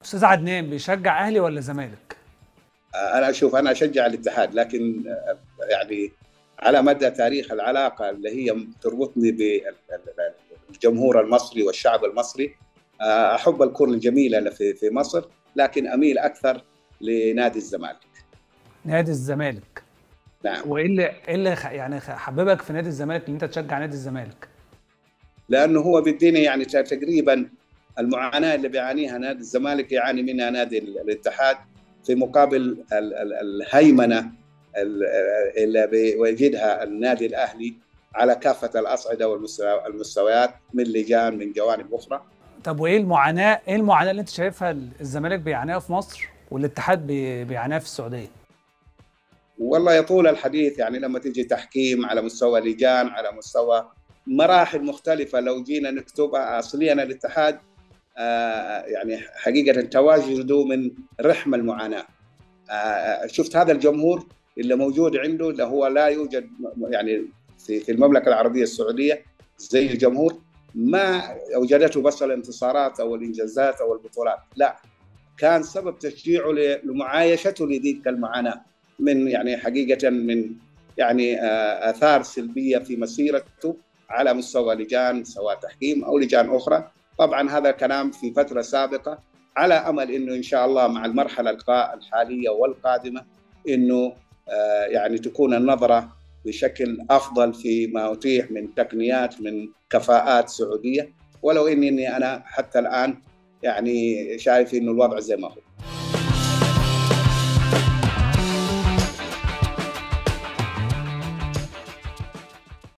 استاذ عدنان بيشجع اهلي ولا زمالك؟ انا اشوف انا اشجع الاتحاد لكن يعني على مدى تاريخ العلاقه اللي هي تربطني بالجمهور المصري والشعب المصري احب الكره الجميله في في مصر لكن اميل اكثر لنادي الزمالك. نادي الزمالك نعم وايه اللي ايه اللي خ- يعني خ- حببك في نادي الزمالك ان انت تشجع نادي الزمالك؟ لانه هو بيديني يعني تقريبا المعاناه اللي بيعانيها نادي الزمالك يعاني منها نادي الاتحاد في مقابل ال- ال- الهيمنه ال- اللي بيجدها النادي الاهلي على كافه الاصعده والمستوى- والمستويات من لجان من جوانب اخرى طب وايه المعاناه ايه المعاناه اللي انت شايفها الزمالك بيعانيها في مصر والاتحاد بي- بيعانيها في السعوديه؟ والله يطول الحديث يعني لما تيجي تحكيم على مستوى لجان على مستوى مراحل مختلفة لو جينا نكتبها أصليا الاتحاد آه، يعني حقيقة تواجده من رحم المعاناة آه، شفت هذا الجمهور اللي موجود عنده اللي هو لا يوجد م- يعني في في المملكة العربية السعودية زي الجمهور ما أوجدته بس الانتصارات أو الإنجازات أو البطولات لا كان سبب تشجيعه ل- لمعايشته لذيك المعاناة من يعني حقيقة من يعني آه، آثار سلبية في مسيرته على مستوى لجان سواء تحكيم أو لجان أخرى طبعا هذا كلام في فترة سابقة على أمل أنه إن شاء الله مع المرحلة القا- الحالية والقادمة أنه آه، يعني تكون النظرة بشكل أفضل فيما أتيح من تقنيات من كفاءات سعودية ولو إني إني أنا حتى الآن يعني شايف أنه الوضع زي ما هو